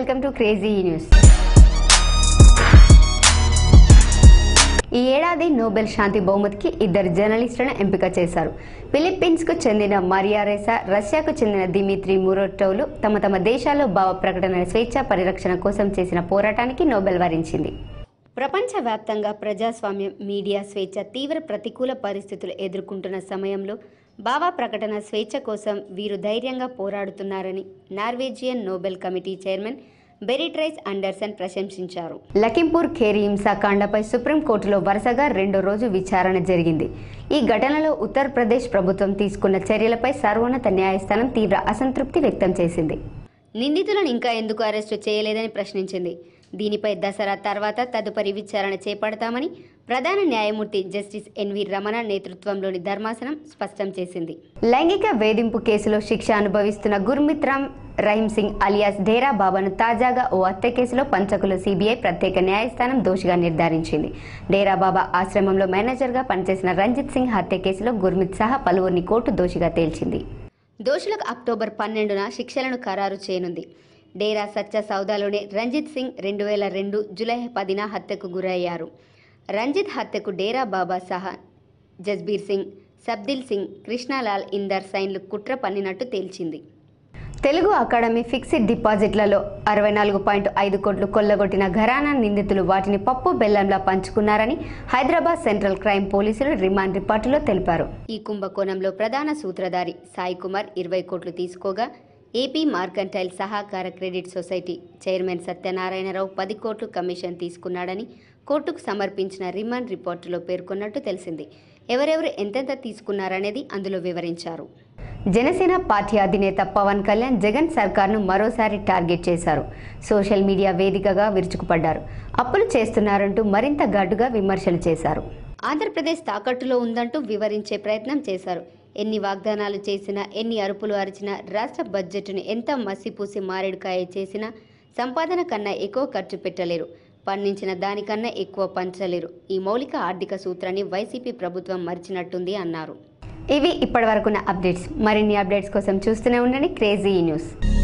welcome to crazy news ఈ ఏడాది Nobel శాంతి బహుమతికి ఇద్దరు జర్నలిస్టులను ఎంపిక చేశారు ఫిలిప్పీన్స్కు చెందిన మరియా రెసా రష్యాకు చెందిన దిమిత్రి మురోటోలు తమ తమ దేశాల్లో భావ ప్రకటనల స్వేచ్ఛ పరిరక్షణ కోసం చేసిన పోరాటానికి నోబెల్ వరించింది ప్రపంచవ్యాప్తంగా ప్రజాస్వామ్యం మీడియా స్వేచ్ఛ తీవ్ర ప్రతికూల పరిస్థితులు ఎదుర్కొంటున్న సమయంలో భావ ప్రకటన స్వేచ్ఛ కోసం వీరు ధైర్యంగా పోరాడుతున్నారని Norwegian Nobel committee chairman Berit Reiss Andersen ప్రశంసించారు లఖింపూర్ ఖేరి హింసాకాండపై సుప్రీంకోర్టులో వరుసగా రెండో రోజు విచారణ జరిగింది ఈ ఘటనలో ఉత్తరప్రదేశ్ ప్రభుత్వం తీసుకున్న చర్యలపై సర్వోన్నత న్యాయస్థానం తీవ్ర అసంతృప్తి వ్యక్తం చేసింది నిందితులను ఇంకా ఎందుకు అరెస్టు చేయలేదని ప్రశ్నించింది దీనిపై దసరా తర్వాత తదుపరి విచారణ చేపడతామని ప్రధాన న్యాయమూర్తి జస్టిస్ ఎన్వి రమణ నేతృత్వంలోని ధర్మాసనం స్పష్టం చేసింది లైంగిక వేధింపు కేసులో శిక్ష అనుభవిస్తున్న గుర్మిత్ రామ్ రహీం సింగ్ అలియాస్ డేరా బాబాను తాజాగా ఓ హత్య కేసులో పంచకుల సిబిఐ ప్రత్యేక న్యాయస్థానం దోషిగా నిర్ధారించింది డేరా బాబా ఆశ్రమంలో మేనేజర్గా పనిచేసిన రంజిత్ సింగ్ హత్య కేసులో గుర్మిత్ సహా పలువురిని కోర్టు దోషిగా తేల్చింది దోషులకు అక్టోబర్ పన్నెండున శిక్షలను ఖరారు చేయనుంది డేరా సచ్చ సౌదాలోనే రంజిత్ సింగ్ రెండు వేల రెండు జూలై పదిన హత్యకు గురయ్యారు రంజిత్ హత్యకు డేరా బాబా సహా జస్బీర్ సింగ్ సబ్దిల్ సింగ్ కృష్ణాలాల్ ఇందర్ సైన్లు కుట్ర పన్నినట్టు తేల్చింది తెలుగు అకాడమీ ఫిక్స్డ్ డిపాజిట్లలో అరవై నాలుగు పాయింట్ ఐదు కోట్లు కొల్లగొట్టిన ఘరానా నిందితులు వాటిని పప్పు బెల్లంలా పంచుకున్నారని హైదరాబాద్ సెంట్రల్ క్రైమ్ పోలీసులు రిమాండ్ రిపోర్టులో తెలిపారు ఈ కుంభకోణంలో ప్రధాన సూత్రధారి సాయి కుమార్ ఇరవై కోట్లు తీసుకోగా ఏపీ మార్కంటైల్ సహకార క్రెడిట్ సొసైటీ చైర్మన్ సత్యనారాయణరావు పది కోట్లు కమిషన్ తీసుకున్నాడని కోర్టుకు సమర్పించిన రిమాండ్ రిపోర్టులో పేర్కొన్నట్టు తెలిసింది ఎవరెవరు ఎంతెంత తీసుకున్నారనేది అందులో వివరించారు జనసేన పార్టీ అధినేత పవన్ కళ్యాణ్ జగన్ సర్కార్ను మరోసారి టార్గెట్ చేశారు సోషల్ మీడియా వేదికగా విరుచుకుపడ్డారు అప్పులు చేస్తున్నారంటూ మరింత ఘాటుగా విమర్శలు చేశారు ఆంధ్రప్రదేశ్ తాకట్టులో ఉందంటూ వివరించే ప్రయత్నం చేశారు ఎన్ని వాగ్దానాలు చేసినా ఎన్ని అరుపులు అరిచినా రాష్ట్ర బడ్జెట్ను ఎంత మసిపూసి మారేడుకాయ చేసినా సంపాదన కన్నా ఎక్కువ ఖర్చు పెట్టలేరు పండించిన దానికన్నా ఎక్కువ పంచలేరు ఈ మౌలిక ఆర్థిక సూత్రాన్ని వైసీపీ ప్రభుత్వం మరిచినట్టుంది అన్నారు ఇవి ఇప్పటివరకున్న అప్డేట్స్ మరిన్ని అప్డేట్స్ కోసం చూస్తూనే ఉండండి క్రేజీ న్యూస్